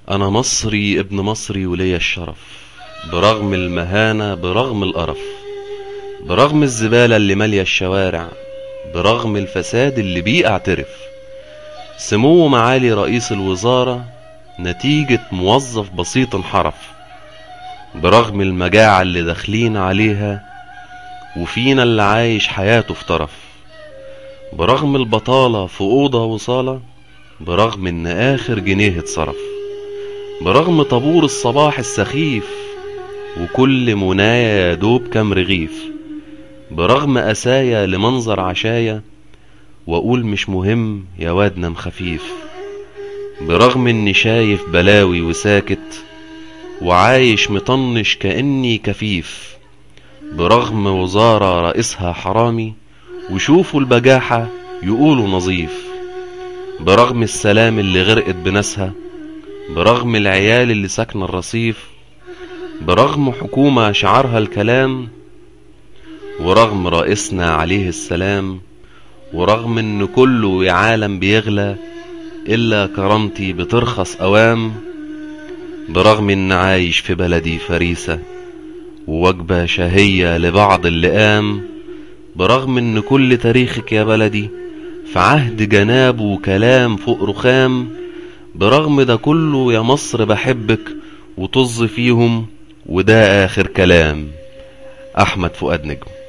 أنا مصري ابن مصري وليا الشرف برغم المهانة برغم القرف برغم الزبالة اللي مالية الشوارع برغم الفساد اللي بيه اعترف سمو معالي رئيس الوزارة نتيجة موظف بسيط انحرف برغم المجاعة اللي داخلين عليها وفينا اللي عايش حياته في طرف برغم البطالة في أوضة وصالة برغم إن آخر جنيه اتصرف برغم طابور الصباح السخيف وكل منايا يا دوب كام رغيف برغم أسايا لمنظر عشايا وأقول مش مهم يا واد نام خفيف برغم إني شايف بلاوي وساكت وعايش مطنش كأني كفيف برغم وزارة رئيسها حرامي وشوفوا البجاحة يقولوا نظيف برغم السلام اللي غرقت بناسها برغم العيال اللي ساكنة الرصيف برغم حكومة شعارها الكلام ورغم رئيسنا عليه السلام ورغم ان كله يا عالم بيغلى الا كرامتي بترخص اوام برغم ان عايش في بلدي فريسة ووجبة شهية لبعض اللئام برغم ان كل تاريخك يا بلدي في عهد جناب وكلام فوق رخام برغم ده كله يا مصر بحبك وطز فيهم وده آخر كلام أحمد فؤاد نجم